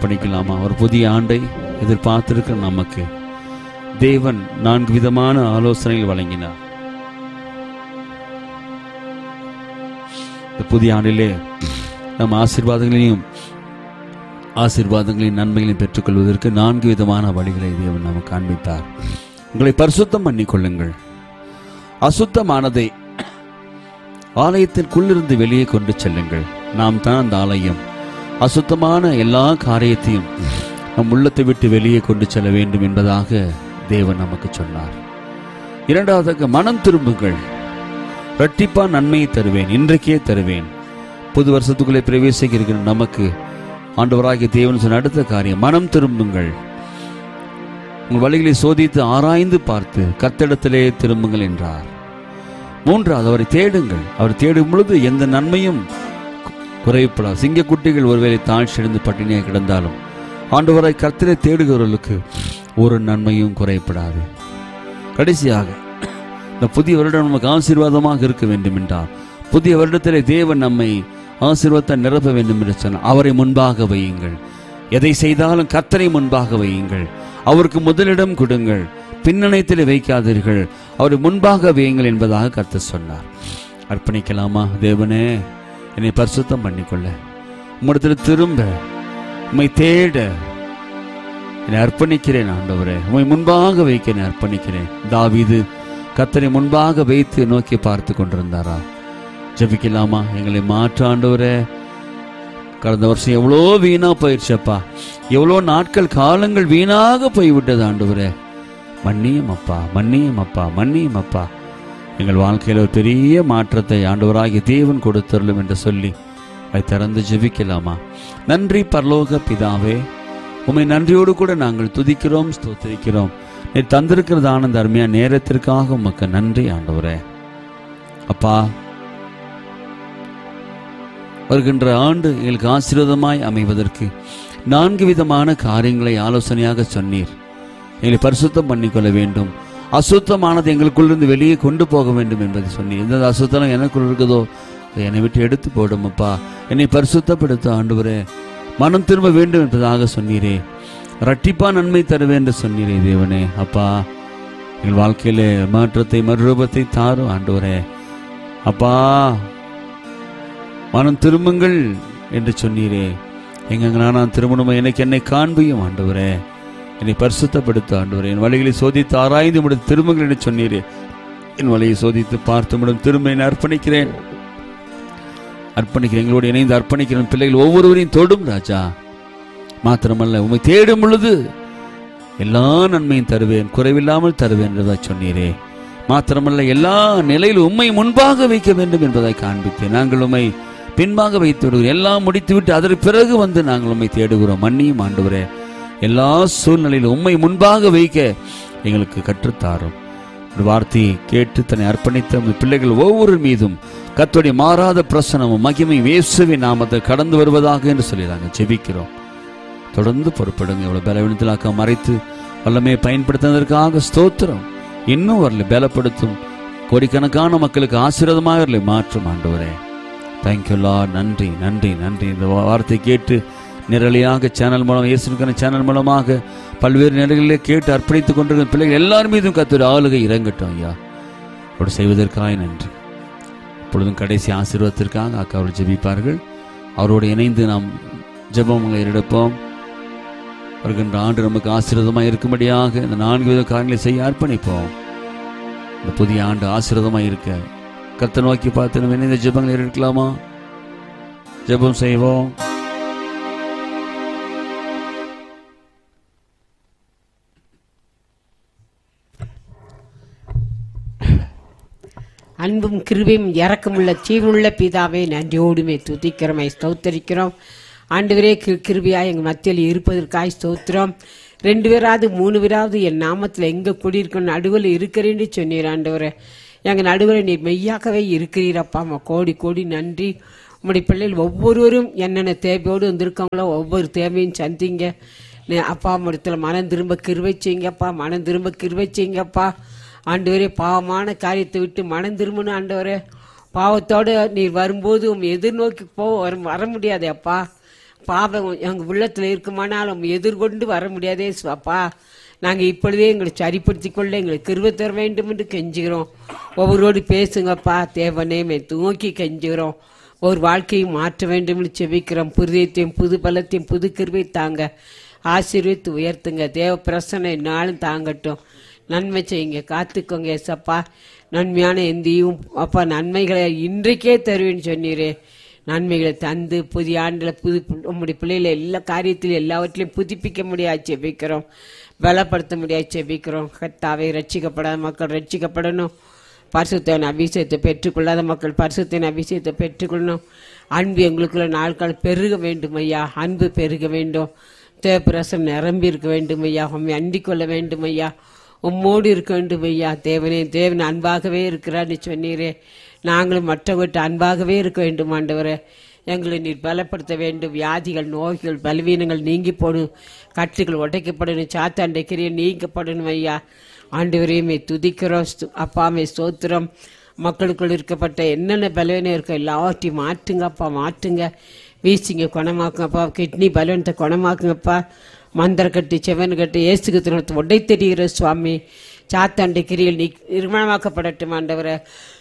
அர்ப்பணிக்கலாமா ஒரு புதிய ஆண்டை எதிர்பார்த்திருக்கிற நமக்கு தேவன் நான்கு விதமான ஆலோசனைகள் வழங்கினார் இந்த புதிய ஆண்டிலே நம் ஆசீர்வாதங்களையும் ஆசீர்வாதங்களையும் நன்மைகளையும் பெற்றுக்கொள்வதற்கு நான்கு விதமான வழிகளை தேவன் நமக்கு காண்பித்தார் உங்களை பரிசுத்தம் பண்ணிக்கொள்ளுங்கள் அசுத்தமானதை ஆலயத்திற்குள்ளிருந்து வெளியே கொண்டு செல்லுங்கள் நாம் தான் அந்த ஆலயம் அசுத்தமான எல்லா காரியத்தையும் நம் உள்ளத்தை விட்டு வெளியே கொண்டு செல்ல வேண்டும் என்பதாக தேவன் நமக்கு சொன்னார் இரண்டாவதாக மனம் திரும்புங்கள் இரட்டிப்பா நன்மையை தருவேன் இன்றைக்கே தருவேன் புது வருஷத்துக்குள்ளே பிரவேசிக்க இருக்கிற நமக்கு ஆண்டவராகிய தேவன் சொன்ன அடுத்த காரியம் மனம் திரும்புங்கள் உங்கள் வழிகளை சோதித்து ஆராய்ந்து பார்த்து கத்தடத்திலே திரும்புங்கள் என்றார் மூன்றாவது அவரை தேடுங்கள் அவர் தேடும் பொழுது எந்த நன்மையும் குறைப்படாது சிங்கக்குட்டிகள் ஒருவேளை தாழ்ச்சியடைந்து பட்டினியாக கிடந்தாலும் ஆண்டவராய் கர்த்தரை தேடுகிறவர்களுக்கு ஒரு நன்மையும் குறைப்படாது கடைசியாக இந்த புதிய வருடம் நமக்கு ஆசீர்வாதமாக இருக்க வேண்டும் என்றால் புதிய வருடத்திலே தேவன் நம்மை ஆசீர்வாதத்தை நிரப்ப வேண்டும் என்று சொன்னார் அவரை முன்பாக வையுங்கள் எதை செய்தாலும் கர்த்தரை முன்பாக வையுங்கள் அவருக்கு முதலிடம் கொடுங்கள் பின்னணைத்தில் வைக்காதீர்கள் அவரை முன்பாக வையுங்கள் என்பதாக கர்த்தர் சொன்னார் அர்ப்பணிக்கலாமா தேவனே என்னை பரிசுத்தம் பண்ணிக்கொள்ள உம்மிடத்தில் திரும்ப உம்மை தேட என்னை அர்ப்பணிக்கிறேன் ஆண்டவரே உம்மை முன்பாக வைக்க என்னை அர்ப்பணிக்கிறேன் தாவீது கத்தரை முன்பாக வைத்து நோக்கி பார்த்து கொண்டிருந்தாரா ஜெபிக்கலாமா எங்களை மாற்ற ஆண்டவரே கடந்த வருஷம் எவ்வளோ வீணா போயிடுச்சப்பா எவ்வளோ நாட்கள் காலங்கள் வீணாக போய்விட்டது ஆண்டவரே மன்னியும் அப்பா மன்னியும் அப்பா மன்னியும் அப்பா எங்கள் வாழ்க்கையில் ஒரு பெரிய மாற்றத்தை ஆண்டவராகிய தேவன் கொடுத்தருளும் என்று சொல்லி அதை திறந்து ஜெபிக்கலாமா நன்றி பரலோக பிதாவே உம்மை நன்றியோடு கூட நாங்கள் துதிக்கிறோம் ஸ்தோத்திரிக்கிறோம் நீ தந்திருக்கிறதான இந்த அருமையா நேரத்திற்காக உமக்கு நன்றி ஆண்டவரே அப்பா வருகின்ற ஆண்டு எங்களுக்கு ஆசீர்வாதமாய் அமைவதற்கு நான்கு விதமான காரியங்களை ஆலோசனையாக சொன்னீர் எங்களை பரிசுத்தம் பண்ணிக்கொள்ள வேண்டும் அசுத்தமானது எங்களுக்குள்ளிருந்து வெளியே கொண்டு போக வேண்டும் என்பதை சொன்னீர் எந்த அசுத்தம் எனக்குள் இருக்குதோ அதை என்னை விட்டு எடுத்து போடும் அப்பா என்னை பரிசுத்தப்படுத்த ஆண்டவரே மனம் திரும்ப வேண்டும் என்பதாக சொன்னீரே ரட்டிப்பா நன்மை தருவேன் என்று சொன்னீரே தேவனே அப்பா எங்கள் வாழ்க்கையிலே மாற்றத்தை மறுரூபத்தை தாரும் ஆண்டவரே அப்பா மனம் திரும்புங்கள் என்று சொன்னீரே எங்கெங்கனா நான் திருமணம் எனக்கு என்னை காண்பியும் ஆண்டவரே என்னை பரிசுத்தப்படுத்த ஆண்டவரே என் வழிகளை சோதித்து ஆராய்ந்து முடித்து திரும்புங்கள் என்று சொன்னீரே என் வழியை சோதித்து பார்த்து முடியும் திரும்ப என்னை அர்ப்பணிக்கிறேன் அர்ப்பணிக்கிறேன் எங்களோடு இணைந்து அர்ப்பணிக்கிறேன் பிள்ளைகள் ஒவ்வொருவரையும் தொடும் ராஜா மாத்திரமல்ல உம்மை தேடும் பொழுது எல்லா நன்மையும் தருவேன் குறைவில்லாமல் தருவேன் என்றதை சொன்னீரே மாத்திரமல்ல எல்லா நிலையிலும் உம்மை முன்பாக வைக்க வேண்டும் என்பதை காண்பித்தேன் நாங்கள் உம்மை பின்பாக வைத்து விடுகிறோம் எல்லாம் முடித்துவிட்டு அதற்கு பிறகு வந்து நாங்கள் உம்மை தேடுகிறோம் மன்னியும் ஆண்டவரே எல்லா சூழ்நிலையிலும் உம்மை முன்பாக வைக்க எங்களுக்கு கற்றுத்தாரும் ஒரு வார்த்தையை கேட்டு தன்னை அர்ப்பணித்த உமது பிள்ளைகள் ஒவ்வொரு மீதும் கர்த்தருடைய மாறாத பிரசனமும் மகிமையும் இயேசுவின் நாமத்தை கடந்து வருவதாக என்று சொல்லி நாங்கள் ஜெபிக்கிறோம் தொடர்ந்து பொறுப்படுங்க இவ்வளவு பலவீனத்திலாக்க மறைத்து வல்லமையை பயன்படுத்தினதற்காக ஸ்தோத்திரம் இன்னும் வரல பலப்படுத்தும் கோடிக்கணக்கான மக்களுக்கு ஆசீர்வாதமாக வரல மாற்றும் ஆண்டவரே தேங்க்யூலா நன்றி நன்றி நன்றி இந்த வார்த்தை கேட்டு நிரலியாக சேனல் மூலம் இயேசுக்கான சேனல் மூலமாக பல்வேறு நிலைகளிலே கேட்டு அர்ப்பணித்துக் கொண்டிருக்கிற பிள்ளைகள் எல்லார் மீதும் கத்தோட ஆளுகை இறங்கட்டும் ஐயா அப்படி செய்வதற்காக நன்றி இப்பொழுதும் கடைசி ஆசீர்வாதத்திற்காக அக்கா அவர்கள் ஜெபிப்பார்கள் அவரோடு இணைந்து நாம் ஜெபங்களை எடுப்போம் வருகின்ற ஆண்டு நமக்கு ஆசீர்வாதமாக இருக்கும்படியாக இந்த நான்கு வித காரியங்களை செய்ய அர்ப்பணிப்போம் இந்த புதிய ஆண்டு ஆசீர்வாதமாக இருக்க கர்த்தர் நோக்கி பார்த்து நம்ம இணைந்த ஜெபங்களை எடுக்கலாமா ஜெபம் செய்வோம் அன்பும் கிருபையும் இறக்கமுள்ள ஜீவனுள்ள பிதாவே நன்றியோடுமே துதிக்கிறோமே ஸ்தோத்தரிக்கிறோம் ஆண்டவரே கி கிருபியாய் எங்கள் மத்தியில் இருப்பதற்காய் ஸ்தோத்திரம் ரெண்டு பேராவது மூணு பேராவது என் நாமத்தில் எங்கே குடியிருக்கணும் நடுவில் இருக்கிறேன்னு சொன்னீர் ஆண்டவரே எங்கள் நடுவில் நீர் மெய்யாகவே இருக்கிறீரப்பா அம்மா கோடி கோடி நன்றி உம்முடைய பிள்ளைகள் ஒவ்வொருவரும் என்னென்ன தேவையோடு வந்திருக்காங்களோ ஒவ்வொரு தேவையும் சந்திங்க நீ அப்பா இடத்துல மனம் திரும்ப கிருவை செய்யுங்கப்பா மனம் திரும்ப கிருவை செய்யுங்கப்பா ஆண்டவரே பாவமான காரியத்தை விட்டு மனம் திரும்பணும் ஆண்டவரே பாவத்தோடு நீர் வரும்போது உம் எதிர்நோக்கி போக வர வர முடியாது அப்பா பாவம் எங்கள் உள்ளத்தில் இருக்குமானாலும் எதிர்கொண்டு வர முடியாதே அப்பா நாங்கள் இப்பொழுதே எங்களை சரிப்படுத்திக் கொள்ள எங்களுக்கு கிருபை தர வேண்டும் என்று கெஞ்சுகிறோம் ஒவ்வொருவோடு பேசுங்கப்பா தேவனே மே தூக்கி கெஞ்சுகிறோம் ஒரு வாழ்க்கையை மாற்ற வேண்டும் என்று செபிக்கிறோம் புதியத்தையும் புது பலத்தையும் புது கிருபை தாங்க ஆசீர்வித்து உயர்த்துங்க தேவ பிரசனை நாளும் தாங்கட்டும் நன்மை செய்யுங்க காத்துக்கோங்க ஏசப்பா நன்மையான எந்தையும் அப்பா நன்மைகளை இன்றைக்கே தருவேன்னு சொன்னீரே நன்மைகளை தந்து புதிய ஆண்டில் புது உங்களுடைய பிள்ளைகளை எல்லா காரியத்திலும் எல்லாவற்றிலையும் புதுப்பிக்க முடியாது செபிக்கிறோம் பலப்படுத்த முடியாது செபிக்கிறோம் கத்தாவை ரட்சிக்கப்படாத மக்கள் ரட்சிக்கப்படணும் பரிசுத்தவன் அபிஷேகத்தை பெற்றுக்கொள்ளாத மக்கள் பரிசுத்தின் அபிஷேகத்தை பெற்றுக்கொள்ளணும் அன்பு எங்களுக்குள்ள நாட்கள் பெருக வேண்டும் ஐயா அன்பு பெருக வேண்டும் தேவப்பிரசம் நிரம்பி இருக்க வேண்டும் ஐயா உண்மை அண்டிக் கொள்ள வேண்டும் ஐயா உம்மோடு இருக்க வேண்டும் ஐயா தேவனே தேவன் அன்பாகவே இருக்கிறான்னு சொன்னீரே நாங்களும் மற்றவர்கிட்ட அன்பாகவே இருக்க வேண்டும் ஆண்டவரே எங்களை நீர் பலப்படுத்த வேண்டும் வியாதிகள் நோய்கள் பலவீனங்கள் நீங்கி போடும் கட்டுகள் உடைக்கப்படணும் சாத்தாண்டை கிரியை நீக்கப்படணும் ஐயா ஆண்டவரையுமே துதிக்கிறோம் ஸ்து- அப்பாமே ஸ்தோத்திரம் மக்களுக்குள் இருக்கப்பட்ட என்னென்ன பலவீனம் இருக்கோ எல்லாவற்றையும் மாற்றுங்க அப்பா மாற்றுங்க வீசிங்க குணமாக்குங்கப்பா கிட்னி பலவீனத்தை குணமாக்குங்கப்பா மந்திர கட்டி செவன் கட்டி ஏசுக்கு திருமணத்தை உடை தெரிகிற சுவாமி சாத்தாண்டை கிரியில் நீ நிர்மணமாக்கப்படட்டும் ஆண்டவரை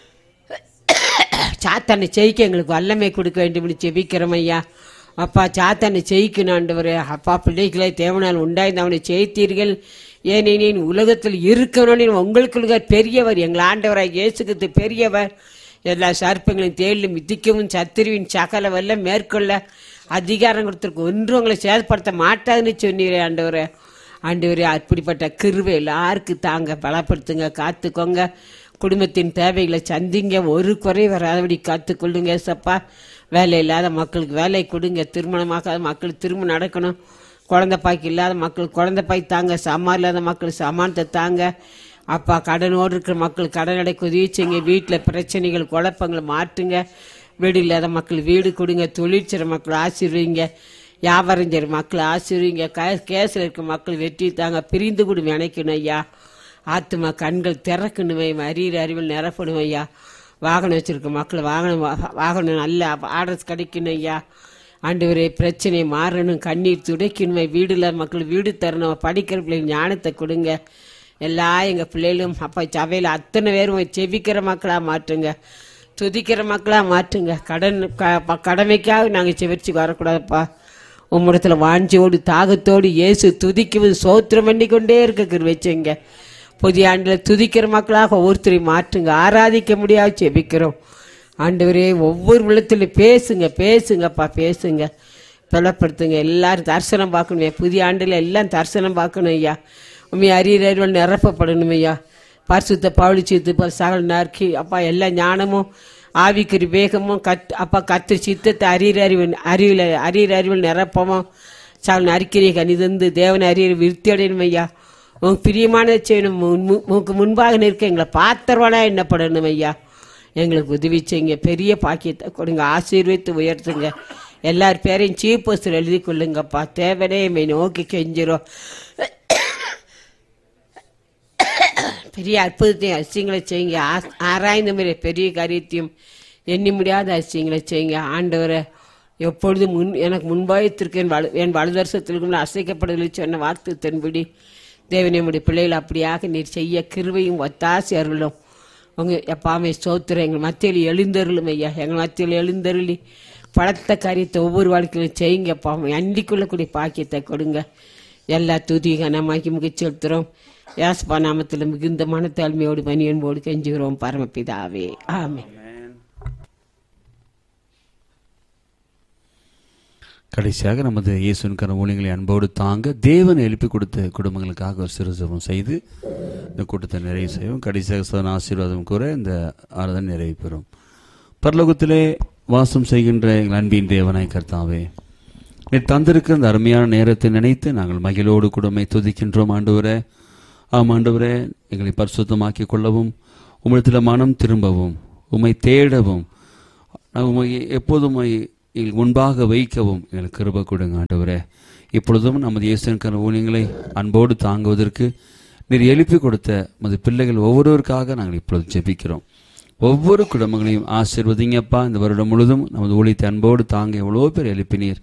சாத்தானை ஜெயிக்க எங்களுக்கு வல்லமை கொடுக்க வேண்டும் ஜெபிக்கிறோம் ஐயா அப்பா சாத்தானை ஜெயிக்கணும் ஆண்டவரே அப்பா பிள்ளைகளை தேவனால் உண்டாய்ந்து அவனை ஜெயித்தீர்கள் ஏனெனில் உலகத்தில் இருக்கணும்னு உங்களுக்குள்ள பெரியவர் எங்கள் ஆண்டவராக இயேசுக்கு பெரியவர் எல்லா சர்ப்பங்களையும் தேடிலும் மிதிக்கவும் சத்திரிவின் சகல வல்ல மேற்கொள்ள அதிகாரம் கொடுத்திருக்கு ஒன்று உங்களை சேதப்படுத்த மாட்டாதுன்னு சொன்னீரே ஆண்டவரே ஆண்டவரே அப்படிப்பட்ட கிருவை எல்லாருக்கும் தாங்க பலப்படுத்துங்க காத்துக்கோங்க குடும்பத்தின் தேவைகளை சந்திங்க ஒரு குறை வராதபடி காத்துக்கொள்ளுங்க சப்பா வேலை இல்லாத மக்களுக்கு வேலை கொடுங்க திருமணமாகாத மக்களுக்கு திருமணம் நடக்கணும் குழந்தை பாய்க்கு இல்லாத மக்கள் குழந்தை பாய் தாங்க சாமான் இல்லாத மக்கள் சாமானத்தை தாங்க அப்பா கடனோடு இருக்கிற மக்கள் கடன் அடைக்க உதவி செய்யுங்க வீட்டில் பிரச்சனைகள் குழப்பங்களை மாற்றுங்க வீடு இல்லாத மக்கள் வீடு கொடுங்க தொழிற்சிற மக்கள் ஆசீர்வீங்க வியாபாரம் செய்கிற மக்கள் ஆசீர்வீங்க கேஸில் இருக்க மக்கள் வெற்றி தாங்க பிரிந்து கூட நினைக்கணும் ஐயா ஆத்துமா கண்கள் திறக்கணுமே அறிகிற அறிவில் நிரப்பணும் ஐயா வாகனம் வச்சிருக்க மக்கள் வாகனம் வா- வாகனம் நல்ல ஆர்டர்ஸ் கிடைக்கணும் ஐயா ஆண்டவரே பிரச்சனை மாறணும் கண்ணீர் துடைக்கணுமே வீடு இல்லாத மக்கள் வீடு தரணும் படிக்கிற பிள்ளைங்க ஞானத்தை கொடுங்க எல்லா எங்கள் பிள்ளைகளும் அப்பா சபையில் அத்தனை பேரும் செபிக்கிற மக்களாக மாற்றுங்க துதிக்கிற மக்களாக மாற்றுங்க கடன் க- ப- கடமைக்காக நாங்கள் செவிச்சு வரக்கூடாதுப்பா உம்மிடத்துல வாஞ்சியோடு தாகத்தோடு இயேசு துதிக்குவது சோத்திரம் பண்ணி கொண்டே இருக்க வச்சுங்க புதிய ஆண்டில் துதிக்கிற மக்களாக ஒவ்வொருத்தரையும் மாற்றுங்க ஆராதிக்க முடியாது செபிக்கிறோம் ஆண்டவரே ஒவ்வொரு உள்ளத்திலும் பேசுங்க பேசுங்கப்பா பேசுங்க பலப்படுத்துங்க எல்லாரும் தரிசனம் பார்க்கணும் புதிய ஆண்டில் எல்லாம் தரிசனம் பார்க்கணும் ஐயா உண்மை அரியர்கள் நிரப்பப்படணும் ஐயா பரிசுத்த பவுளி சித்து போல் சகல் நறுக்கி அப்பா எல்லா ஞானமும் ஆவிக்குறி வேகமும் கத் அப்பா கத்து சித்தத்தை அறிகிற அறிவு அறிவில் அறிகிற அறிவில் நிரப்பமும் சகல் நறுக்கிறை கணிதந்து தேவன் அறிகிற விருத்தி அடையணும் ஐயா உங்க பிரியமானதை செய்யணும் முன் மு- உனக்கு முன்பாக நிற்க எங்களை பாத்திரவானா எண்ணப்படணும் ஐயா எங்களுக்கு உதவி செய்யுங்க பெரிய பாக்கியத்தை கொடுங்க ஆசீர்வதித்து உயர்த்துங்க எல்லார் பேரையும் சீப் போஸ்டர் எழுதி கொள்ளுங்கப்பா தேவனே மை நோக்கி கெஞ்சிரும் பெரிய அற்புதத்தையும் அதிசயங்களை செய்யுங்க ஆ- ஆராய்ந்த மாதிரி பெரிய காரியத்தையும் எண்ணி முடியாத அதிசயங்களை செய்யுங்க ஆண்டவரை எப்பொழுதும் முன் எனக்கு முன்பாயத்திற்கு என் வலு என் வலுதர்சத்திற்கு அசைக்கப்படுதலை சொன்ன வார்த்தை தென்படி தேவனே உடைய பிள்ளைகள் அப்படியாக நீர் செய்ய கிருவையும் ஒத்தாசி அருளும் உங்க எப்பாமே சோத்திரம் எங்கள் மத்தியில் எழுந்தருளும் ஐயா எங்கள் மத்தியில் எழுந்தருளி பலத்த காரியத்தை ஒவ்வொரு வாழ்க்கையிலும் செய்யுங்கப்பா அண்டிக் கொள்ளக்கூடிய பாக்கியத்தை கொடுங்க எல்லா துதி கனமாக்கி முகிச்சு செலுத்துறோம் யாஸ்பா நாமத்தில் மிகுந்த மனத்தாழ்மையோடு பனியன்போடு கெஞ்சுகிறோம் பரமபிதாவே ஆமென் கடைசியாக நமது இயேசுவின் கர ஊழியர்களை அன்போடு தாங்க தேவன் எழுப்பி கொடுத்த குடும்பங்களுக்காக ஒரு சிறு ஜெபம் செய்து இந்த கூட்டத்தை நிறைவு செய்வோம் கடைசியாக சதன ஆசீர்வாதம் கூற இந்த ஆராதனை நிறைவு பெறும் பரலோகத்திலே வாசம் செய்கின்ற எங்கள் அன்பின் தேவனாய் கர்த்தாவே நீ தந்திருக்கிற இந்த அருமையான நேரத்தை நினைத்து நாங்கள் மகிழோடு கூடமை துதிக்கின்றோம் ஆண்டவரே ஆம் ஆண்டவரே எங்களை பரிசுத்தமாக்கிக் கொள்ளவும் உம்மிடத்தில் மனம் திரும்பவும் உம்மை தேடவும் நாங்கள் உம்மை எப்போதும் உம்மை எங்கள் முன்பாக வைக்கவும் எங்களுக்கு கிருபை கொடுங்க ஆண்டவரே இப்பொழுதும் நமது இயேசுக்கர ஊழியங்களை அன்போடு தாங்குவதற்கு நீர் எழுப்பி கொடுத்த நமது பிள்ளைகள் ஒவ்வொருவருக்காக நாங்கள் இப்பொழுது ஜெபிக்கிறோம் ஒவ்வொரு குடும்பங்களையும் ஆசீர்வதிங்கப்பா இந்த வருடம் முழுதும் நமது ஊழியத்தை அன்போடு தாங்க எவ்வளோ பேர் எழுப்பினீர்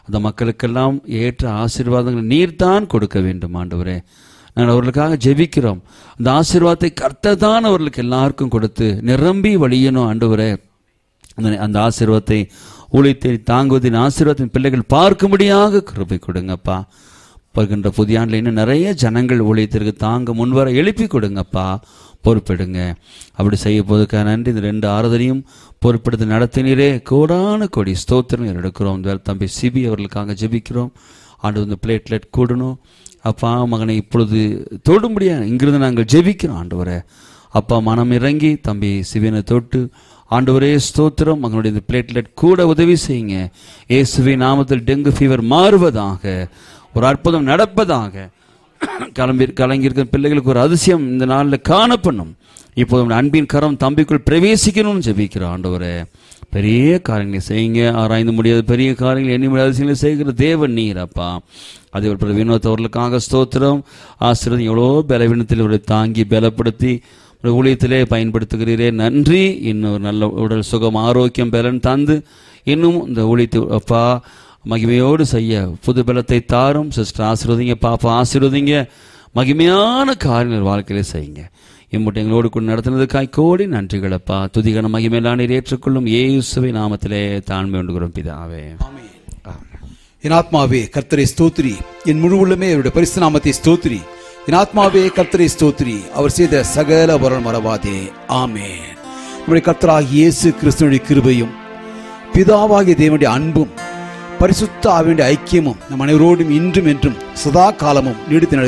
அந்த மக்களுக்கெல்லாம் ஏற்ற ஆசீர்வாதங்களை நீர்தான் கொடுக்க வேண்டும் ஆண்டவரே நாங்கள் அவர்களுக்காக ஜெபிக்கிறோம் அந்த ஆசீர்வாதத்தை கர்த்தர் தான் அவர்களுக்கு எல்லாருக்கும் கொடுத்து நிரம்பி வழியணும் ஆண்டவரே அந்த அந்த ஆசீர்வாதத்தை ஊழியத்தை தாங்குவதின் ஆசீர்வாதத்தின் பிள்ளைகள் பார்க்கும்படியாக கிருபை கொடுங்கப்பா வருகின்ற புதிய ஆண்டில் இன்னும் நிறைய ஜனங்கள் ஊழியத்திற்கு தாங்க முன்வர எழுப்பி கொடுங்கப்பா பொறுப்பெடுங்க அப்படி செய்ய போதுக்காக நன்றி இந்த ரெண்டு ஆறுதலையும் பொறுப்பெடுத்து நடத்தினீரே கோடான கோடி ஸ்தோத்திரம் எடுக்கிறோம் இந்த தம்பி சிபி அவர்களுக்காக ஜெபிக்கிறோம் ஆண்டு வந்து பிளேட்லெட் கூடணும் அப்பா மகனை இப்பொழுது தொடும்படியா இங்கிருந்து நாங்கள் ஜெபிக்கிறோம் ஆண்டவரே அப்பா மனம் இறங்கி தம்பி சிவினை தொட்டு ஆண்டவரே ஸ்தோத்திரம் மகனுடைய இந்த பிளேட்லெட் கூட உதவி செய்யுங்க இயேசுவி நாமத்தில் டெங்கு ஃபீவர் மாறுவதாக ஒரு அற்புதம் நடப்பதாக கிளம்பி கலங்கியிருக்கிற பிள்ளைகளுக்கு ஒரு அதிசயம் இந்த நாளில் காணப்படணும் இப்போது உம்முடைய அன்பின் கரம் தம்பிக்குள் பிரவேசிக்கணும்னு ஜெபிக்கிற ஆண்டவரே பெரிய காரியங்களை செய்யுங்க ஆராய்ந்து முடியாத பெரிய காரியங்கள் எண்ணி முடியாத விஷயங்களை செய்கிற தேவன் நீர் அப்பா அதே ஒரு வினோத் அவர்களுக்காக ஸ்தோத்திரம் ஆசிரியர் எவ்வளோ பலவீனத்தில் இவரை தாங்கி பலப்படுத்தி ஒரு ஊழியத்திலே பயன்படுத்துகிறீரே நன்றி இன்னும் ஒரு நல்ல உடல் சுகம் ஆரோக்கியம் பலன் தந்து இன்னும் இந்த ஊழியத்தை அப்பா மகிமையோடு செய்ய புது பலத்தை தாரும் சிஸ்டர் ஆசீர்வதிங்க பாப்பா ஆசீர்வதிங்க மகிமையான காரியங்கள் வாழ்க்கையில செய்யுங்க இம்முட்டை எங்களோடு கூட நடத்தினதுக்காய் கோடி நன்றிகளப்பா துதிகன மகிமையிலான ஏற்றுக்கொள்ளும் ஏசுவை நாமத்திலே தாழ்மை கொண்டுகிறோம் பிதாவே என் ஆத்மாவே கர்த்தரை ஸ்தோத்திரி என் முழு உள்ளமே அவருடைய பரிசு நாமத்தை ஸ்தோத்திரி என் ஆத்மாவே கர்த்தரை ஸ்தோத்திரி அவர் செய்த சகல வரம் மறவாதே ஆமென் நம்முடைய கர்த்தராகிய இயேசு கிறிஸ்துவனுடைய கிருபையும் பிதாவாகிய தேவனுடைய அன்பும் பரிசுத்த ஆவியுடைய ஐக்கியமும் நம் அனைவரோடும் இன்றும் என்றும் சதா காலமும் நீடித்து நிலை